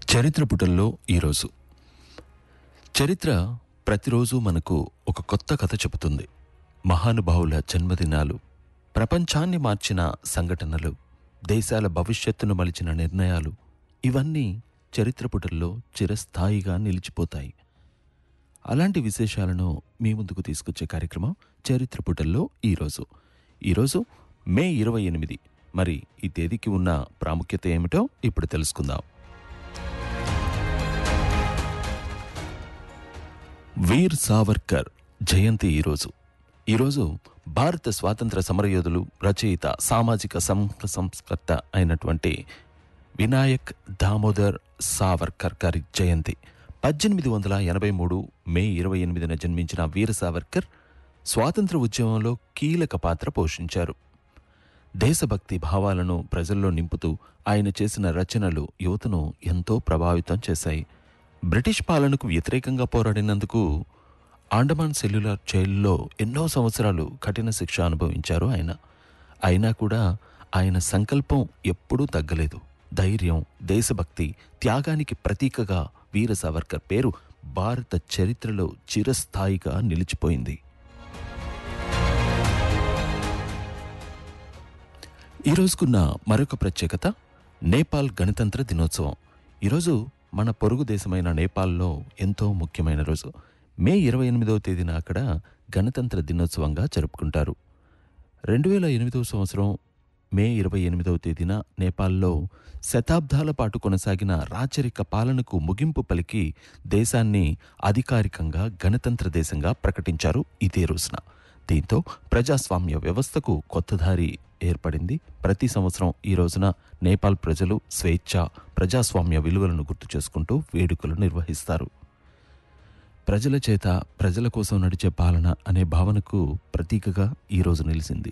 చరిత్ర పుటల్లో ఈరోజు చరిత్ర ప్రతిరోజు మనకు ఒక కొత్త కథ చెబుతుంది మహానుభావుల జన్మదినాలు ప్రపంచాన్ని మార్చిన సంఘటనలు దేశాల భవిష్యత్తును మలిచిన నిర్ణయాలు ఇవన్నీ చరిత్ర పుటల్లో చిరస్థాయిగా నిలిచిపోతాయి అలాంటి విశేషాలను మీ ముందుకు తీసుకొచ్చే కార్యక్రమం చరిత్ర పుటల్లో ఈరోజు ఈరోజు మే ఇరవై ఎనిమిది మరి ఈ తేదీకి ఉన్న ప్రాముఖ్యత ఏమిటో ఇప్పుడు తెలుసుకుందాం వీర్ సావర్కర్ జయంతి ఈరోజు ఈరోజు భారత స్వాతంత్ర సమరయోధులు రచయిత సామాజిక సం- సంస్కర్త అయినటువంటి వినాయక్ దామోదర్ సావర్కర్ గారి జయంతి పద్దెనిమిది వందల ఎనభై మూడు మే ఇరవై ఎనిమిదిన జన్మించిన వీర సావర్కర్ స్వాతంత్ర ఉద్యమంలో కీలక పాత్ర పోషించారు దేశభక్తి భావాలను ప్రజల్లో నింపుతూ ఆయన చేసిన రచనలు యువతను ఎంతో ప్రభావితం చేశాయి బ్రిటిష్ పాలనకు వ్యతిరేకంగా పోరాడినందుకు ఆండమాన్ సెల్యులార్ జైల్లో ఎన్నో సంవత్సరాలు కఠిన శిక్ష అనుభవించారు ఆయన అయినా కూడా ఆయన సంకల్పం ఎప్పుడూ తగ్గలేదు ధైర్యం దేశభక్తి త్యాగానికి ప్రతీకగా వీర సావర్కర్ పేరు భారత చరిత్రలో చిరస్థాయిగా నిలిచిపోయింది ఈ రోజుకున్న మరొక ప్రత్యేకత నేపాల్ గణతంత్ర దినోత్సవం ఈరోజు మన పొరుగు దేశమైన నేపాల్లో ఎంతో ముఖ్యమైన రోజు మే ఇరవై ఎనిమిదవ తేదీన అక్కడ గణతంత్ర దినోత్సవంగా జరుపుకుంటారు రెండు వేల ఎనిమిదవ సంవత్సరం మే ఇరవై ఎనిమిదవ తేదీన నేపాల్లో శతాబ్దాల పాటు కొనసాగిన రాచరిక పాలనకు ముగింపు పలికి దేశాన్ని అధికారికంగా గణతంత్ర దేశంగా ప్రకటించారు ఇదే రోజున దీంతో ప్రజాస్వామ్య వ్యవస్థకు కొత్త దారి ఏర్పడింది ప్రతి సంవత్సరం ఈ రోజున నేపాల్ ప్రజలు స్వేచ్ఛ ప్రజాస్వామ్య విలువలను గుర్తు చేసుకుంటూ వేడుకలు నిర్వహిస్తారు ప్రజల చేత ప్రజల కోసం నడిచే పాలన అనే భావనకు ప్రతీకగా ఈ రోజు నిలిచింది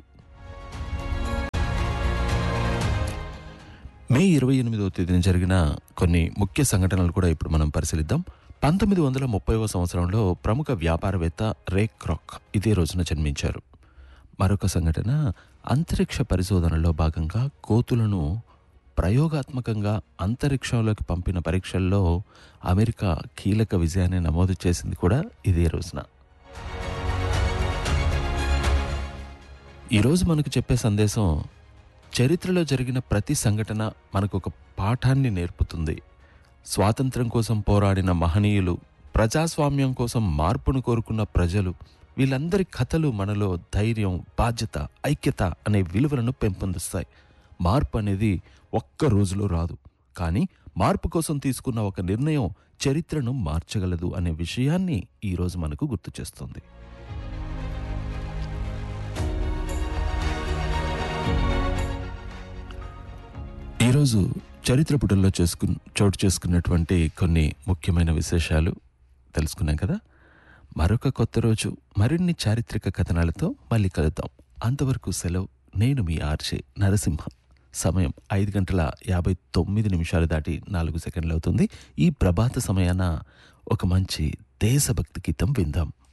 మే ఇరవై ఎనిమిదవ తేదీన జరిగిన కొన్ని ముఖ్య సంఘటనలు కూడా ఇప్పుడు మనం పరిశీలిద్దాం పంతొమ్మిది వందల ముప్పైవ సంవత్సరంలో ప్రముఖ వ్యాపారవేత్త రే క్రాక్ ఇదే రోజున జన్మించారు మరొక సంఘటన అంతరిక్ష పరిశోధనలో భాగంగా కోతులను ప్రయోగాత్మకంగా అంతరిక్షంలోకి పంపిన పరీక్షల్లో అమెరికా కీలక విజయాన్ని నమోదు చేసింది కూడా ఇదే రోజున ఈరోజు మనకు చెప్పే సందేశం చరిత్రలో జరిగిన ప్రతి సంఘటన మనకు ఒక పాఠాన్ని నేర్పుతుంది స్వాతంత్రం కోసం పోరాడిన మహనీయులు ప్రజాస్వామ్యం కోసం మార్పును కోరుకున్న ప్రజలు వీళ్ళందరి కథలు మనలో ధైర్యం బాధ్యత ఐక్యత అనే విలువలను పెంపొందిస్తాయి మార్పు అనేది ఒక్క రోజులో రాదు కానీ మార్పు కోసం తీసుకున్న ఒక నిర్ణయం చరిత్రను మార్చగలదు అనే విషయాన్ని ఈరోజు మనకు గుర్తు చేస్తుంది ఈరోజు చరిత్ర పుటల్లో చేసుకు చోటు చేసుకున్నటువంటి కొన్ని ముఖ్యమైన విశేషాలు తెలుసుకున్నాం కదా మరొక కొత్త రోజు మరిన్ని చారిత్రక కథనాలతో మళ్ళీ కలుద్దాం అంతవరకు సెలవు నేను మీ ఆర్జే నరసింహ సమయం ఐదు గంటల యాభై తొమ్మిది నిమిషాలు దాటి నాలుగు సెకండ్లు అవుతుంది ఈ ప్రభాత సమయాన ఒక మంచి దేశభక్తి గీతం విందాం